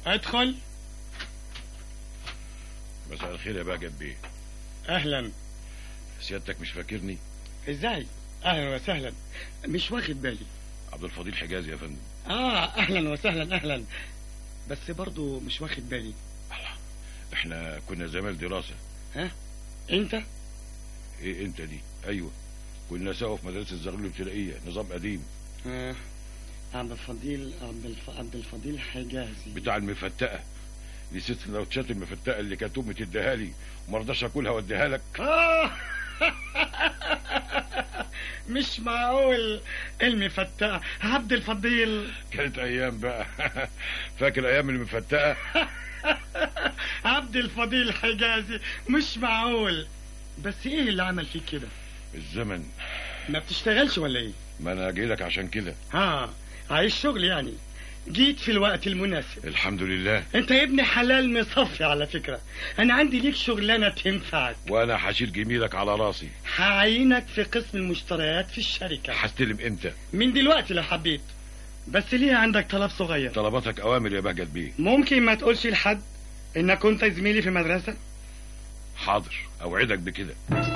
ادخل مساء الخير يا باجد بيه اهلا سيادتك مش فاكرني ازاي اهلا وسهلا مش واخد بالي عبد الفضيل حجازي يا فندم اه اهلا وسهلا اهلا بس برضو مش واخد بالي الله احنا كنا زمال دراسة ها انت ايه انت دي ايوه كنا سوا في مدرسة الزغلول الابتدائية نظام قديم آه. عبد الفضيل عبد الف... عبد الفضيل حجازي بتاع المفتقة نسيت سندوتشات المفتقة اللي كانت امي تديها لي وما رضاش اكلها واديها لك آه. مش معقول المفتقة عبد الفضيل كانت ايام بقى فاكر ايام المفتقة عبد الفضيل حجازي مش معقول بس ايه اللي عمل فيك كده الزمن ما بتشتغلش ولا ايه ما انا جاي لك عشان كده ها عايز شغل يعني جيت في الوقت المناسب الحمد لله انت يا ابني حلال مصفي على فكرة انا عندي ليك شغلانة تنفعك وانا هشيل جميلك على راسي هعينك في قسم المشتريات في الشركة هستلم امتى من دلوقتي لو حبيت بس ليه عندك طلب صغير طلباتك اوامر يا بهجت بيه ممكن ما تقولش لحد انك كنت زميلي في مدرسة حاضر اوعدك بكده